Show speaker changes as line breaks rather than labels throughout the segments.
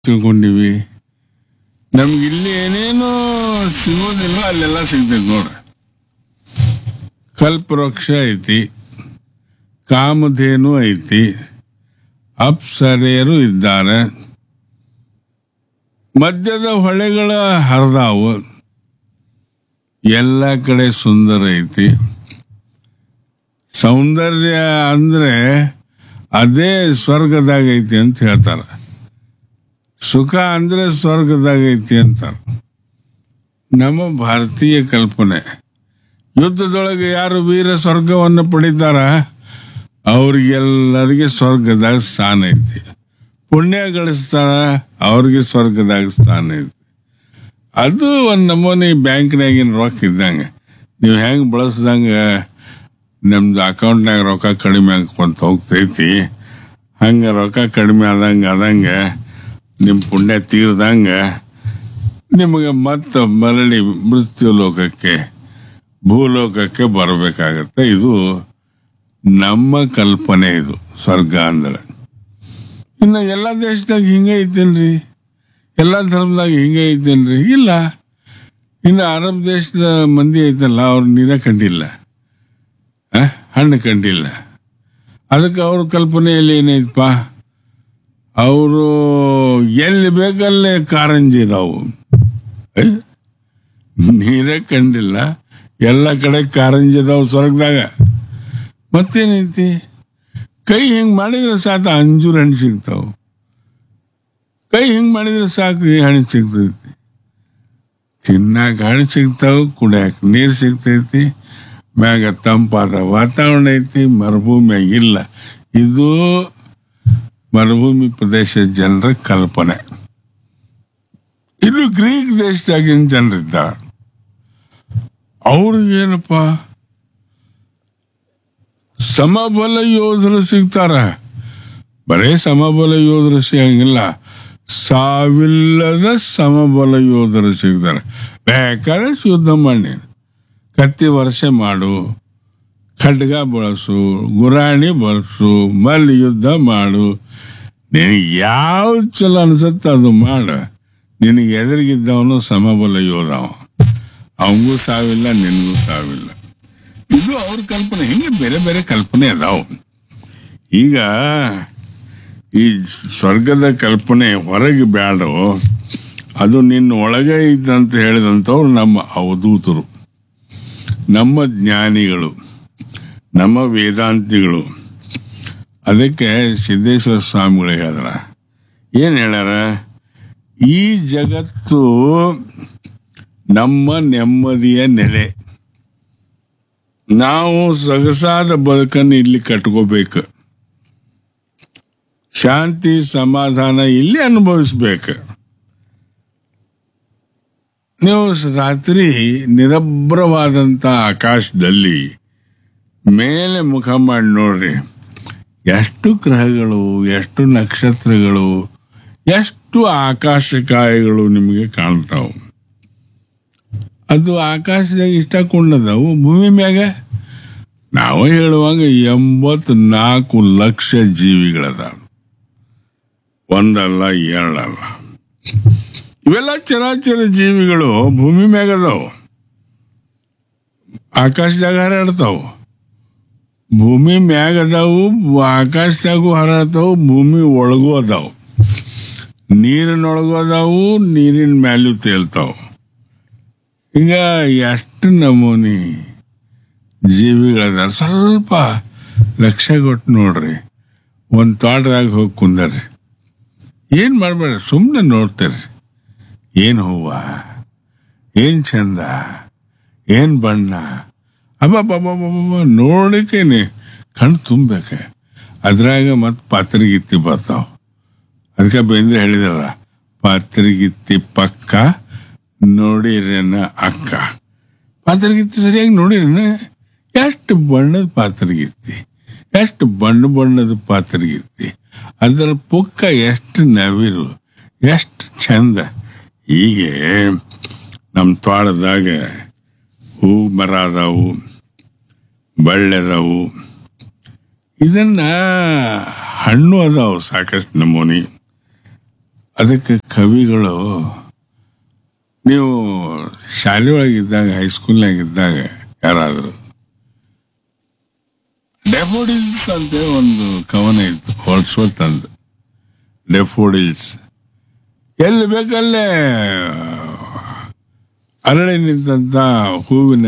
ತಿಳ್ಕೊಂಡಿವಿ ನಮ್ಗೆ ಇಲ್ಲಿ ಏನೇನೋ ಸಿಗೋದಿಲ್ಲ ಅಲ್ಲೆಲ್ಲ ಸಿಗ್ತೈತಿ ನೋಡ್ರಿ ಕಲ್ಪವೃಕ್ಷ ಐತಿ ಕಾಮಧೇನು ಐತಿ ಅಪ್ಸರೆಯರು ಇದ್ದಾರೆ ಮಧ್ಯದ ಹೊಳೆಗಳ ಹರಿದಾವು ಎಲ್ಲ ಕಡೆ ಸುಂದರ ಐತಿ ಸೌಂದರ್ಯ ಅಂದ್ರೆ ಅದೇ ಸ್ವರ್ಗದಾಗ ಐತಿ ಅಂತ ಹೇಳ್ತಾರ ಸುಖ ಅಂದ್ರೆ ಸ್ವರ್ಗದಾಗ ಐತಿ ಅಂತಾರ ನಮ್ಮ ಭಾರತೀಯ ಕಲ್ಪನೆ ಯುದ್ಧದೊಳಗೆ ಯಾರು ವೀರ ಸ್ವರ್ಗವನ್ನು ಪಡಿತಾರ ಅವ್ರಿಗೆಲ್ಲರಿಗೆ ಸ್ವರ್ಗದಾಗ ಸ್ಥಾನ ಐತಿ ಪುಣ್ಯ ಗಳಿಸ್ತಾರ ಅವ್ರಿಗೆ ಸ್ವರ್ಗದಾಗ ಸ್ಥಾನ ಐತಿ ಅದು ಒಂದು ನಮೂನಿ ಬ್ಯಾಂಕ್ನಾಗಿನ ರೊಕ್ಕ ಇದ್ದಂಗೆ ನೀವು ಹೆಂಗೆ ಬಳಸ್ದಂಗೆ ನಮ್ದು ಅಕೌಂಟ್ನಾಗ ರೊಕ್ಕ ಕಡಿಮೆ ಆಗ್ಕೊಂತ ಹೋಗ್ತೈತಿ ಹಂಗೆ ರೊಕ್ಕ ಕಡಿಮೆ ಆದಂಗೆ ಆದಂಗೆ ನಿಮ್ಮ ಪುಣ್ಯ ತೀರ್ದಂಗೆ ನಿಮಗೆ ಮತ್ತೆ ಮರಳಿ ಮೃತ್ಯು ಲೋಕಕ್ಕೆ ಭೂಲೋಕಕ್ಕೆ ಬರಬೇಕಾಗತ್ತೆ ಇದು ನಮ್ಮ ಕಲ್ಪನೆ ಇದು ಸ್ವರ್ಗ ಅಂದ್ರೆ ಇನ್ನು ಎಲ್ಲ ದೇಶದಾಗ ಹಿಂಗೆ ಐತೇನ್ರಿ ಎಲ್ಲ ಧರ್ಮದಾಗ ಹಿಂಗೆ ಐತೇನ್ರಿ ಇಲ್ಲ ಇನ್ನು ಅರಬ್ ದೇಶದ ಮಂದಿ ಐತಲ್ಲ ಅವ್ರು ನೀರ ಕಂಡಿಲ್ಲ ಆ? ಹಣ್ಣು ಕಂಡಿಲ್ಲ ಅದಕ್ಕೆ ಅವ್ರ ಕಲ್ಪನೆಯಲ್ಲಿ ಏನೈತಪ್ಪ ಅವರು ಎಲ್ಲಿ ಬೇಕಲ್ಲೇ ಕಾರಂಜಿ ಇದಾವು ಏ? ನೀರೇ ಕಂಡಿಲ್ಲ ಎಲ್ಲ ಕಡೆ ಕಾರಂಜಿ ಇದಾವು ಸ್ವರ್ಗದಾಗ ಮತ್ತೇನೈತಿ ಕೈ ಹಿಂಗ್ ಮಾಡಿದ್ರೆ ಸಾಕು ಅಂಜೂರ ಹಣ್ಣು ಸಿಗ್ತಾವ ಕೈ ಹಿಂಗ್ ಮಾಡಿದ್ರೆ ಸಾಕು ಈ ಹಣ್ಣು ಸಿಗ್ತೈತಿ ತಿನ್ನಾಕ ಹಣ್ಣು ಸಿಗ್ತಾವ ಕುಡಿಯಾಕ ನೀರು ಸಿಗ್ತೈತಿ ಮ್ಯಾಗ ತಂಪಾದ ವಾತಾವರಣ ಐತಿ ಮರುಭೂಮಿಯಾಗ ಇಲ್ಲ ಇದು ಮರುಭೂಮಿ ಪ್ರದೇಶದ ಜನರ ಕಲ್ಪನೆ ಇನ್ನು ಗ್ರೀಕ್ ದೇಶದಾಗಿನ ಜನರಿದ್ದಾರೆ ಅವ್ರಿಗೇನಪ್ಪ ಸಮಬಲ ಯೋಧರು ಸಿಗ್ತಾರ ಬರೇ ಸಮಬಲ ಯೋಧರು ಸಿಗಂಗಿಲ್ಲ ಸಾವಿಲ್ಲದ ಸಮಬಲ ಯೋಧರು ಸಿಗ್ತಾರೆ ಬೇಕಾದಷ್ಟು ಯುದ್ಧ ಮಾಡಿ ಕತ್ತಿ ವರ್ಷೆ ಮಾಡು ಖಡ್ಗ ಬಳಸು ಗುರಾಣಿ ಬಳಸು ಮಲ್ ಯುದ್ಧ ಮಾಡು ನಿನಗೆ ಯಾವ್ದು ಚಲೋ ಅನ್ಸುತ್ತೆ ಅದು ಮಾಡು ನಿನಗೆ ಎದುರಿಗಿದ್ದವನು ಸಮಬಲ ಯೋಧವ ಅವನಿಗೂ ಸಾವಿಲ್ಲ ನಿನಗೂ ಸಾವಿಲ್ಲ ಇದು ಅವ್ರ ಕಲ್ಪನೆ ಹಿಂಗೆ ಬೇರೆ ಬೇರೆ ಕಲ್ಪನೆ ಅದಾವ ಈಗ ಈ ಸ್ವರ್ಗದ ಕಲ್ಪನೆ ಹೊರಗೆ ಬ್ಯಾಡೋ ಅದು ನಿನ್ನ ಒಳಗೆ ಇದ್ದಂತ ಹೇಳಿದಂಥವ್ರು ನಮ್ಮ ಅವಧೂತರು ನಮ್ಮ ಜ್ಞಾನಿಗಳು ನಮ್ಮ ವೇದಾಂತಿಗಳು ಅದಕ್ಕೆ ಸಿದ್ದೇಶ್ವರ ಸ್ವಾಮಿಗಳು ಹೇಳಿದ್ರ ಏನು ಹೇಳ್ಯಾರ ಈ ಜಗತ್ತು ನಮ್ಮ ನೆಮ್ಮದಿಯ ನೆಲೆ ನಾವು ಸೊಗಸಾದ ಬದುಕನ್ನು ಇಲ್ಲಿ ಕಟ್ಕೋಬೇಕು ಶಾಂತಿ ಸಮಾಧಾನ ಇಲ್ಲಿ ಅನುಭವಿಸ್ಬೇಕು ನೀವು ರಾತ್ರಿ ನಿರಭ್ರವಾದಂಥ ಆಕಾಶದಲ್ಲಿ ಮೇಲೆ ಮುಖ ಮಾಡಿ ನೋಡ್ರಿ ಎಷ್ಟು ಗ್ರಹಗಳು ಎಷ್ಟು ನಕ್ಷತ್ರಗಳು ಎಷ್ಟು ಆಕಾಶಕಾಯಗಳು ನಿಮಗೆ ಕಾಣ್ತಾವು ಅದು ಆಕಾಶದಾಗ ಇಷ್ಟಕೊಂಡದವು ಭೂಮಿ ಮ್ಯಾಗ ನಾವು ಹೇಳುವಾಗ ಎಂಬತ್ ನಾಲ್ಕು ಲಕ್ಷ ಜೀವಿಗಳದಾವ ಒಂದಲ್ಲ ಎರಡಲ್ಲ ಇವೆಲ್ಲ ಚರಾಚರ ಜೀವಿಗಳು ಭೂಮಿ ಮ್ಯಾಗ ಅದಾವ ಆಕಾಶದಾಗ ಹಾರಾಡ್ತಾವ ಭೂಮಿ ಮ್ಯಾಗ ಅದಾವು ಆಕಾಶದಾಗೂ ಹಾರಾಡ್ತಾವು ಭೂಮಿ ಒಳಗೂ ಅದಾವು ನೀರಿನೊಳಗೂ ಅದಾವು ನೀರಿನ ಮ್ಯಾಲೂ ತೇಲ್ತಾವು ಈಗ ಎಷ್ಟು ನಮೂನಿ ಜೀವಿಗಳದ ಸ್ವಲ್ಪ ಲಕ್ಷ್ಯ ಕೊಟ್ಟು ನೋಡ್ರಿ ಒಂದು ತೋಟದಾಗ ಹೋಗಿ ಕುಂದರ್ರಿ ಏನು ಮಾಡಬೇಡ ಸುಮ್ಮನೆ ನೋಡ್ತೀರಿ ಏನು ಹೂವ ಏನು ಚಂದ ಏನು ಬಣ್ಣ ಅಬ್ಬಬ್ಬಬ್ಬಬ್ಬ ನೋಡಕ್ಕೇನೆ ಕಣ್ಣು ತುಂಬಬೇಕೆ ಅದ್ರಾಗ ಮತ್ತೆ ಪಾತ್ರಿಗಿತ್ತಿ ಬರ್ತಾವ ಅದಕ್ಕೆ ಬೇಂದ್ರೆ ಹೇಳಿದಲ್ಲ ಪಾತ್ರಿಗಿತ್ತಿ ಪಕ್ಕ ನೋಡಿರೇನ ಅಕ್ಕ ಪಾತ್ರಗಿತ್ತಿ ಸರಿಯಾಗಿ ನೋಡಿರೇನ ಎಷ್ಟು ಬಣ್ಣದ ಪಾತ್ರಗಿತ್ತಿ ಎಷ್ಟು ಬಣ್ಣ ಬಣ್ಣದ ಪಾತ್ರಗಿತ್ತಿ ಅದರ ಪುಕ್ಕ ಎಷ್ಟು ನವಿರು ಎಷ್ಟು ಚಂದ ಹೀಗೆ ನಮ್ಮ ತೋಟದಾಗ ಹೂ ಮರ ಅದಾವು ಬಳ್ಳೆದಾವು ಇದನ್ನ ಹಣ್ಣು ಅದಾವು ಸಾಕಷ್ಟು ನಮೂನಿ ಅದಕ್ಕೆ ಕವಿಗಳು ನೀವು ಶಾಲೆಯೊಳಗಿದ್ದಾಗ ಹೈಸ್ಕೂಲ್ನಾಗಿದ್ದಾಗ ಯಾರಾದರೂ ಡೆಫೋಡಿಲ್ಸ್ ಅಂತ ಒಂದು ಕವನ ಇತ್ತು ಹೊಲ್ಸ್ವತ್ ಅಂತ ಡೆಫೋಡಿಲ್ಸ್ ಎಲ್ಲಿ ಬೇಕಲ್ಲೇ ಅರಳಿ ನಿಂತ ಹೂವಿನ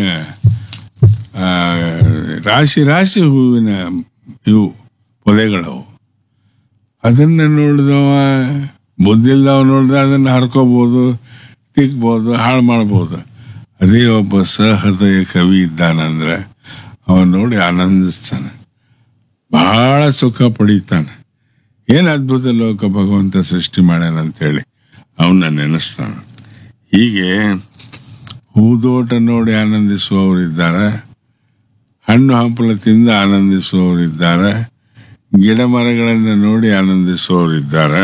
ಆ, ರಾಶಿ ರಾಶಿ ಹೂವಿನ ಇವು ಪೊದೆಗಳವು ಅದನ್ನ ನೋಡಿದವ ಬುದ್ಧಿಲ್ದವ ನೋಡಿದ ಅದನ್ನ ಹರ್ಕೋಬಹುದು ತಿಕ್ಬೋದು ಹಾಳು ಮಾಡ್ಬೋದು ಅದೇ ಒಬ್ಬ ಸಹೃದಯ ಕವಿ ಇದ್ದಾನಂದ್ರೆ ಅವನ್ ನೋಡಿ ಆನಂದಿಸ್ತಾನೆ ಬಹಳ ಸುಖ ಪಡೀತಾನೆ ಏನು ಅದ್ಭುತ ಲೋಕ ಭಗವಂತ ಸೃಷ್ಟಿ ಮಾಡ್ಯಾನ ಅಂತೇಳಿ ಅವನ್ನ ನೆನೆಸ್ತಾನೆ ಹೀಗೆ ಹೂದೋಟ ನೋಡಿ ಆನಂದಿಸುವವರಿದ್ದಾರೆ ಹಣ್ಣು ಹಂಪಲ ತಿಂದು ಆನಂದಿಸುವವರಿದ್ದಾರೆ ಗಿಡ ಮರಗಳನ್ನು ನೋಡಿ ಆನಂದಿಸುವವರಿದ್ದಾರೆ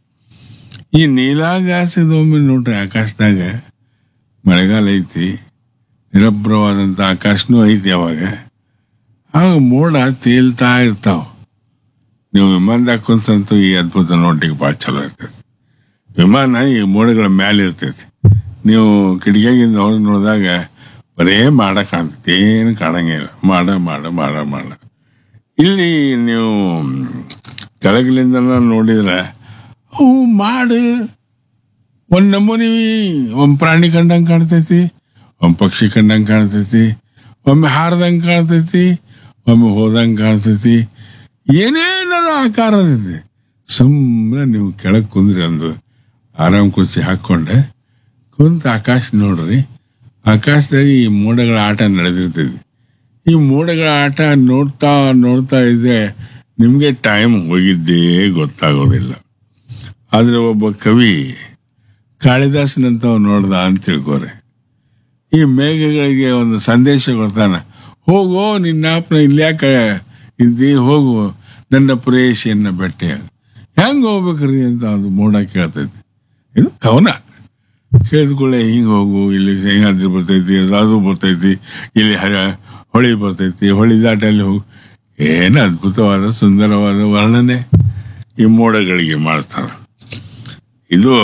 ಈ ನೀಲಾಗಾಸದ ಒಮ್ಮೆ ನೋಡ್ರಿ ಆಕಾಶದಾಗ ಮಳೆಗಾಲ ಐತಿ ನಿರಭ್ರವಾದಂಥ ಆಕಾಶನೂ ಐತಿ ಅವಾಗ ಆಗ ಮೋಡ ತೇಲ್ತಾ ಇರ್ತಾವ ನೀವು ವಿಮಾನದಾಗ ಕುಂತಂತೂ ಈ ಅದ್ಭುತ ನೋಡ್ಲಿಕ್ಕೆ ಭಾಳ ಚಲೋ ಇರ್ತೈತಿ ವಿಮಾನ ಈ ಮೋಡಗಳ ಮ್ಯಾಲೆ ಇರ್ತೈತಿ ನೀವು ಕಿಟಕಿಯಾಗಿಂದ ಹೊರಗೆ ನೋಡಿದಾಗ ಬರೇ ಮಾಡ ಕಾಣ್ತೈತಿ ಏನು ಕಾಣಂಗಿಲ್ಲ ಮಾಡ ಮಾಡ ಮಾಡ ಮಾಡ ಇಲ್ಲಿ ನೀವು ಕೆಳಗಿಲಿಂದ ನೋಡಿದ್ರೆ ಅವು ಮಾಡು ಒಂದು ನಮೂನಿ ಒಂದು ಪ್ರಾಣಿ ಕಂಡಂಗೆ ಕಾಣ್ತೈತಿ ಒಂದು ಪಕ್ಷಿ ಕಂಡಂಗೆ ಕಾಣ್ತೈತಿ ಒಮ್ಮೆ ಹಾರ್ದಂಗೆ ಕಾಣ್ತೈತಿ ಒಮ್ಮೆ ಹೋದಂಗೆ ಕಾಣ್ತೈತಿ ಏನೇನಾರ ಆಕಾರ ಇದೆ ಸುಮ್ಮನೆ ನೀವು ಕೆಳಗೆ ಕುಂದ್ರಿ ಒಂದು ಆರಾಮ್ ಕುರ್ಚಿ ಹಾಕ್ಕೊಂಡೆ ಕುಂತ ಆಕಾಶ ನೋಡ್ರಿ ಆಕಾಶದಾಗ ಈ ಮೋಡಗಳ ಆಟ ನಡೆದಿರ್ತೈತಿ ಈ ಮೋಡಗಳ ಆಟ ನೋಡ್ತಾ ನೋಡ್ತಾ ಇದ್ರೆ ನಿಮಗೆ ಟೈಮ್ ಹೋಗಿದ್ದೇ ಗೊತ್ತಾಗೋದಿಲ್ಲ ಆದ್ರೆ ಒಬ್ಬ ಕವಿ ಕಾಳಿದಾಸನಂತವ್ ನೋಡ್ದ ಅಂತ ತಿಳ್ಕೋರೆ ಈ ಮೇಘಗಳಿಗೆ ಒಂದು ಸಂದೇಶ ಕೊಡ್ತಾನ ಹೋಗೋ ನಿನ್ನಾಪನ ಇಲ್ಯಾಕ ಇದ್ದಿ ಹೋಗು ನನ್ನ ಪ್ರೇಯಸಿಯನ್ನ ಭೇಟಿ ಹೆಂಗ್ ಹೋಗ್ಬೇಕ್ರಿ ಅಂತ ಅದು ಮೋಡ ಕೇಳ್ತೈತಿ ಇದು ಕವನ ಕೇಳಿದ್ಕೊಳ್ಳೆ ಹಿಂಗೆ ಹೋಗು ಇಲ್ಲಿ ಹೆಂಗಾದ್ರಿ ಬರ್ತೈತಿ ಅದು ಬರ್ತೈತಿ ಇಲ್ಲಿ ಹರ ಹೊಳಿ ಬರ್ತೈತಿ ಹೊಳಿ ದಾಟಲ್ಲಿ ಹೋಗು ಏನು ಅದ್ಭುತವಾದ ಸುಂದರವಾದ ವರ್ಣನೆ ಈ ಮೋಡಗಳಿಗೆ ಮಾಡ್ತಾರೆ ಇದು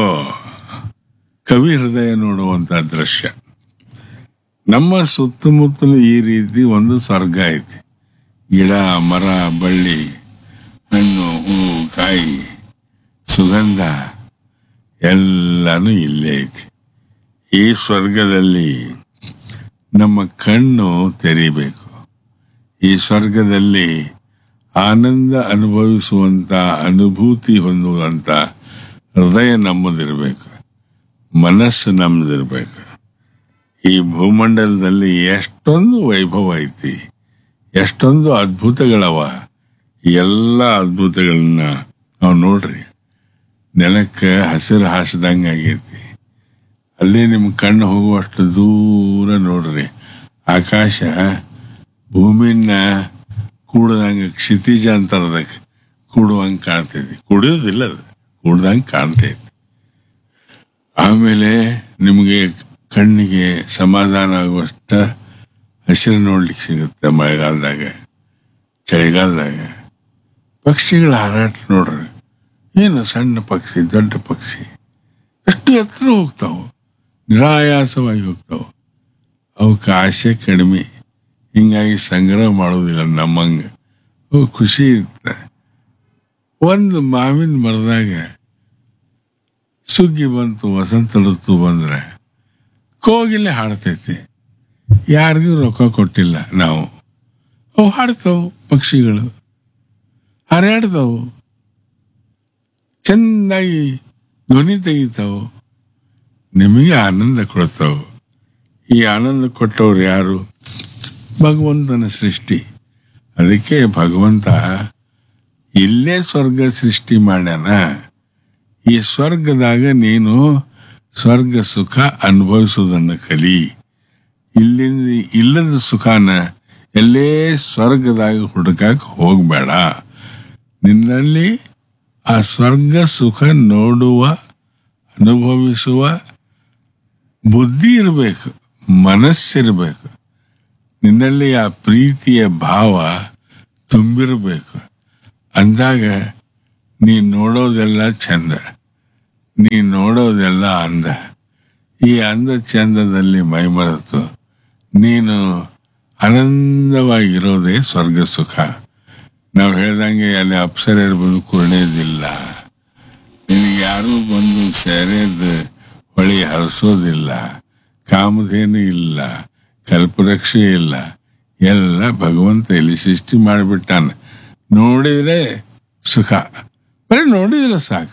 ಕವಿ ಹೃದಯ ನೋಡುವಂತ ದೃಶ್ಯ ನಮ್ಮ ಸುತ್ತಮುತ್ತಲು ಈ ರೀತಿ ಒಂದು ಸ್ವರ್ಗ ಐತಿ ಗಿಡ ಮರ ಬಳ್ಳಿ ಹಣ್ಣು ಹೂವು ಕಾಯಿ ಸುಗಂಧ ಎಲ್ಲಾನು ಇಲ್ಲೇ ಐತಿ ಈ ಸ್ವರ್ಗದಲ್ಲಿ ನಮ್ಮ ಕಣ್ಣು ತೆರಿಬೇಕು ಈ ಸ್ವರ್ಗದಲ್ಲಿ ಆನಂದ ಅನುಭವಿಸುವಂತ ಅನುಭೂತಿ ಹೊಂದುವಂತ ಹೃದಯ ನಮ್ಮದಿರ್ಬೇಕು ಮನಸ್ಸು ನಮ್ಮದಿರ್ಬೇಕು ಈ ಭೂಮಂಡಲದಲ್ಲಿ ಎಷ್ಟೊಂದು ವೈಭವ ಐತಿ ಎಷ್ಟೊಂದು ಅದ್ಭುತಗಳವ ಈ ಎಲ್ಲ ಅದ್ಭುತಗಳನ್ನ ನಾವು ನೋಡ್ರಿ ನೆಲಕ್ಕೆ ಹಸಿರು ಹಾಸಿದಂಗೆ ಆಗೈತಿ ಅಲ್ಲೇ ನಿಮ್ಮ ಕಣ್ಣು ಹೋಗುವಷ್ಟು ದೂರ ನೋಡ್ರಿ ಆಕಾಶ ಭೂಮಿನ ಕೂಡದಂಗೆ ಕ್ಷಿತಿಜ ಅಂತಾರ ಅದಕ್ಕೆ ಕೂಡುವಂಗೆ ಕಾಣ್ತೈತಿ ಕುಡಿಯೋದಿಲ್ಲ ಅದು ಕೂಡ್ದಂಗೆ ಕಾಣ್ತೈತಿ ಆಮೇಲೆ ನಿಮಗೆ ಕಣ್ಣಿಗೆ ಸಮಾಧಾನ ಆಗುವಷ್ಟ ಹಸಿರು ನೋಡ್ಲಿಕ್ಕೆ ಸಿಗುತ್ತೆ ಮಳೆಗಾಲದಾಗ ಚಳಿಗಾಲದಾಗ ಪಕ್ಷಿಗಳ ಹಾರಾಟ ನೋಡ್ರಿ ಏನು ಸಣ್ಣ ಪಕ್ಷಿ ದೊಡ್ಡ ಪಕ್ಷಿ ಎಷ್ಟು ಎತ್ತರ ಹೋಗ್ತಾವು ನಿರಾಯಾಸವಾಗಿ ಹೋಗ್ತಾವು ಅವಕ್ಕೆ ಆಸೆ ಕಡಿಮೆ ಹಿಂಗಾಗಿ ಸಂಗ್ರಹ ಮಾಡೋದಿಲ್ಲ ನಮ್ಮಂಗ ಅವು ಖುಷಿ ಇರುತ್ತೆ ಒಂದು ಮಾವಿನ ಮರದಾಗ ಸುಗ್ಗಿ ಬಂತು ವಸಂತ ಋತು ಬಂದ್ರೆ ಕೋಗಿಲೆ ಹಾಡ್ತೈತಿ ಯಾರಿಗೂ ರೊಕ್ಕ ಕೊಟ್ಟಿಲ್ಲ ನಾವು ಅವು ಹಾಡ್ತಾವು ಪಕ್ಷಿಗಳು ಹಾರಾಡ್ತಾವು ಚೆನ್ನಾಗಿ ಧ್ವನಿ ತೆಗಿತಾವು ನಿಮಗೆ ಆನಂದ ಕೊಡ್ತಾವು ಈ ಆನಂದ ಕೊಟ್ಟವ್ರು ಯಾರು ಭಗವಂತನ ಸೃಷ್ಟಿ ಅದಕ್ಕೆ ಭಗವಂತ ಇಲ್ಲೇ ಸ್ವರ್ಗ ಸೃಷ್ಟಿ ಮಾಡ್ಯಾನ ಈ ಸ್ವರ್ಗದಾಗ ನೀನು ಸ್ವರ್ಗ ಸುಖ ಅನುಭವಿಸುವುದನ್ನು ಕಲಿ ಇಲ್ಲಿಂದ ಇಲ್ಲದ ಸುಖನ ಎಲ್ಲೇ ಸ್ವರ್ಗದಾಗ ಹುಡುಕಕ್ ಹೋಗ್ಬೇಡ ನಿನ್ನಲ್ಲಿ ಆ ಸ್ವರ್ಗ ಸುಖ ನೋಡುವ ಅನುಭವಿಸುವ ಬುದ್ಧಿ ಇರಬೇಕು ಮನಸ್ಸಿರಬೇಕು ನಿನ್ನಲ್ಲಿ ಆ ಪ್ರೀತಿಯ ಭಾವ ತುಂಬಿರಬೇಕು ಅಂದಾಗ ನೀ ನೋಡೋದೆಲ್ಲ ಚಂದ ನೀ ನೋಡೋದೆಲ್ಲ ಅಂದ ಈ ಅಂದ ಚಂದದಲ್ಲಿ ಮೈಮರೆತು ನೀನು ಆನಂದವಾಗಿರೋದೇ ಸ್ವರ್ಗ ಸುಖ ನಾವು ಹೇಳ್ದಂಗೆ ಅಲ್ಲಿ ಅಪ್ಸರೆಯರು ಬಂದು ಕುರ್ಣೇದಿಲ್ಲ ನಿನಗೆ ಯಾರೂ ಬಂದು ಸೆರೆದ ಹೊಳಿ ಹರಿಸೋದಿಲ್ಲ ಕಾಮಧೇನು ಇಲ್ಲ ಕಲ್ಪರಕ್ಷೆ ಇಲ್ಲ ಎಲ್ಲ ಭಗವಂತ ಇಲ್ಲಿ ಸೃಷ್ಟಿ ಮಾಡಿಬಿಟ್ಟಾನ ನೋಡಿದ್ರೆ ಸುಖ ಬರೀ ನೋಡಿದ್ರೆ ಸಾಕು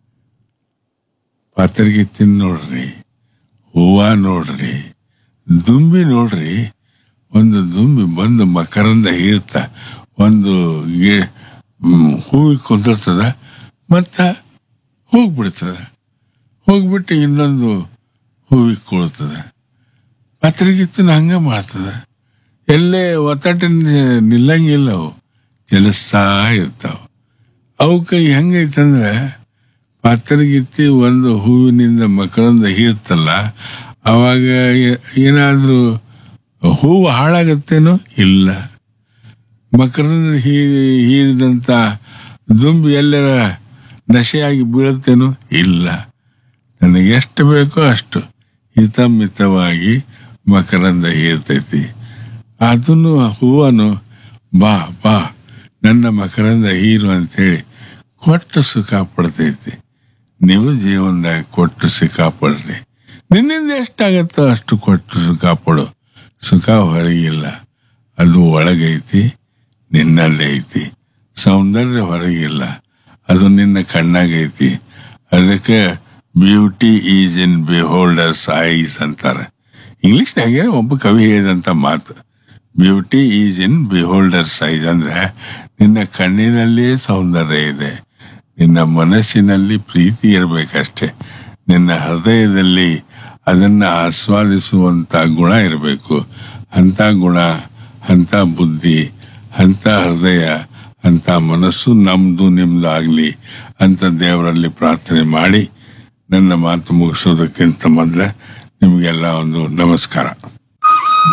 ಪಾತ್ರೆಗೆ ತಿಂದು ನೋಡ್ರಿ ಹೂವ ನೋಡ್ರಿ ದುಂಬಿ ನೋಡ್ರಿ ಒಂದು ದುಂಬಿ ಬಂದು ಮಕರಂದ ಹೀರ್ತ ಒಂದು ಗಿ ಹೂವಿಗೆ ಕುಂದಿರ್ತದ ಮತ್ತು ಹೋಗ್ಬಿಡ್ತದ ಹೋಗ್ಬಿಟ್ಟು ಇನ್ನೊಂದು ಹೂವಿಗೆ ಕುಳ್ತದ ಪತ್ರಿಗಿತ್ತನ ಹಂಗೆ ಮಾಡ್ತದ ಎಲ್ಲೇ ಒತ್ತಟ ನಿಲ್ಲಂಗಿಲ್ಲ ಅವು ಚಲಿಸ್ತಾ ಇರ್ತಾವ ಅವಕ್ಕೆ ಹೆಂಗೈತಂದ್ರೆ ಪಾತ್ರಗಿತ್ತಿ ಒಂದು ಹೂವಿನಿಂದ ಮಕರಂದ ಹೀರ್ತಲ್ಲ ಅವಾಗ ಏನಾದರೂ ಹೂವು ಹಾಳಾಗತ್ತೇನೋ ಇಲ್ಲ ಮಕರಂದ ಹೀರಿ ಹೀರಿದಂಥ ದುಂಬಿ ಎಲ್ಲರ ನಶೆಯಾಗಿ ಬೀಳುತ್ತೇನೋ ಇಲ್ಲ ನನಗೆ ಎಷ್ಟು ಬೇಕೋ ಅಷ್ಟು ಹಿತಮಿತವಾಗಿ ಮಕರಂದ ಹೀರ್ತೈತಿ ಅದನ್ನು ಹೂವನ್ನು ಬಾ ಬಾ ನನ್ನ ಮಕರಂದ ಹೀರು ಅಂತೇಳಿ ಕೊಟ್ಟು ಸುಖ ಪಡ್ತೈತಿ ನೀವು ಜೀವನದಾಗ ಕೊಟ್ಟು ಸುಖ ಪಡ್ರಿ ನಿನ್ನಿಂದ ಎಷ್ಟಾಗತ್ತೋ ಅಷ್ಟು ಕೊಟ್ಟು ಸುಖ ಪಡು ಸುಖ ಹೊರಗಿಲ್ಲ ಅದು ಒಳಗೈತಿ ನಿನ್ನಲ್ಲಿ ಐತಿ ಸೌಂದರ್ಯ ಹೊರಗಿಲ್ಲ ಅದು ನಿನ್ನ ಕಣ್ಣಾಗೈತಿ ಅದಕ್ಕೆ beauty is in beholder's eyes ಅಂತಾರೆ ಇಂಗ್ಲಿಷ್ನಾಗೆ ಒಬ್ಬ ಕವಿ ಹೇಳಿದಂಥ ಮಾತು beauty is in beholder's eyes ಅಂದ್ರೆ ನಿನ್ನ ಕಣ್ಣಿನಲ್ಲಿ ಸೌಂದರ್ಯ ಇದೆ ನಿನ್ನ ಮನಸ್ಸಿನಲ್ಲಿ ಪ್ರೀತಿ ಇರಬೇಕಷ್ಟೆ ನಿನ್ನ ಹೃದಯದಲ್ಲಿ ಅದನ್ನು ಆಸ್ವಾದಿಸುವಂಥ ಗುಣ ಇರಬೇಕು ಅಂಥ ಗುಣ ಅಂಥ ಬುದ್ಧಿ ಅಂಥ ಹೃದಯ ಅಂಥ ಮನಸ್ಸು ನಮ್ದು ನಿಮ್ದು ಆಗಲಿ ಅಂತ ದೇವರಲ್ಲಿ ಪ್ರಾರ್ಥನೆ ಮಾಡಿ ನನ್ನ ಮಾತು ಮುಗಿಸೋದಕ್ಕಿಂತ ಮೊದಲೇ ನಿಮಗೆಲ್ಲ ಒಂದು ನಮಸ್ಕಾರ